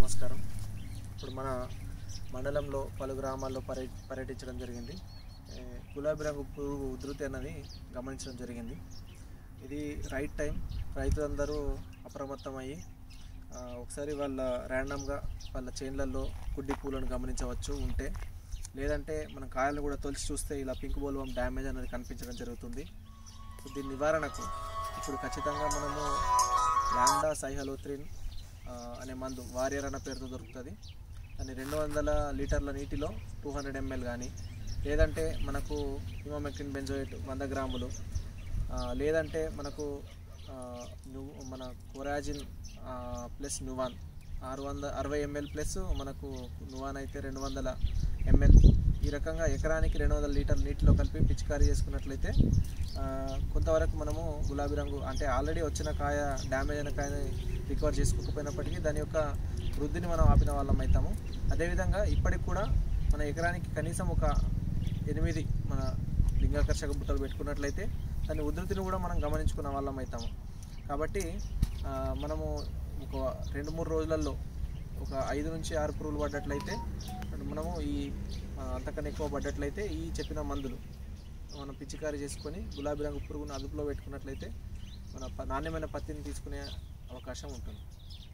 నమస్కారం ఇప్పుడు మన మండలంలో పలు గ్రామాల్లో పర్య పర్యటించడం జరిగింది ఏ, గులాబీ రంగు పురుగు ఉధృతి అన్నది గమనించడం జరిగింది ఇది రైట్ టైం రైతులందరూ అప్రమత్తమయ్యి ఆ, ఒకసారి వాళ్ళ ర్యాండమ్గా వాళ్ళ చేన్లలో గుడ్డి పూలను గమనించవచ్చు ఉంటే లేదంటే మన కాయలను కూడా తొలిచి చూస్తే ఇలా పింక్ బోల్వం డ్యామేజ్ అనేది కనిపించడం జరుగుతుంది సో దీని నివారణకు ఇప్పుడు ఖచ్చితంగా మనము ల్యాండా సైహలోత్రిన్ ఆ, అనే మందు వారియర్ అన్న పేరుతో దొరుకుతుంది దాన్ని రెండు వందల లీటర్ల నీటిలో టూ హండ్రెడ్ ఎంఎల్ కానీ లేదంటే మనకు హిమోమెక్టిన్ బెంజోయేట్ వంద గ్రాములు ఆ, లేదంటే మనకు ఆ, ను- మన కొరాజిన్ ప్లస్ నువాన్ ఆరు వంద అరవై ఎంఎల్ ప్లస్ మనకు నువాన్ అయితే రెండు వందల ఎంఎల్ ఈ రకంగా ఎకరానికి రెండు వందల లీటర్ నీటిలో కలిపి పిచికారీ చేసుకున్నట్లయితే ఆ, కొంతవరకు మనము గులాబీ రంగు అంటే ఆల్రెడీ వచ్చిన కాయ డ్యామేజ్ అయిన కాయని రికవర్ చేసుకోకపోయినప్పటికీ దాని యొక్క వృద్ధిని మనం ఆపిన వాళ్ళం అవుతాము అదేవిధంగా ఇప్పటికి కూడా మన ఎకరానికి కనీసం ఒక ఎనిమిది మన లింగాకర్షక బుట్టలు పెట్టుకున్నట్లయితే దాని ఉధృతిని కూడా మనం గమనించుకున్న వాళ్ళం అవుతాము కాబట్టి ఆ, మనము ఒక రెండు మూడు రోజులలో ఒక ఐదు నుంచి ఆరు పురుగులు పడ్డట్లయితే మనము ఈ ఆ, అంతకన్నా ఎక్కువ పడ్డట్లయితే ఈ చెప్పిన మందులు మనం పిచికారీ చేసుకొని గులాబీ రంగు పురుగును అదుపులో పెట్టుకున్నట్లయితే మన ప- నాణ్యమైన పత్తిని తీసుకునే అవకాశం ఉంటుంది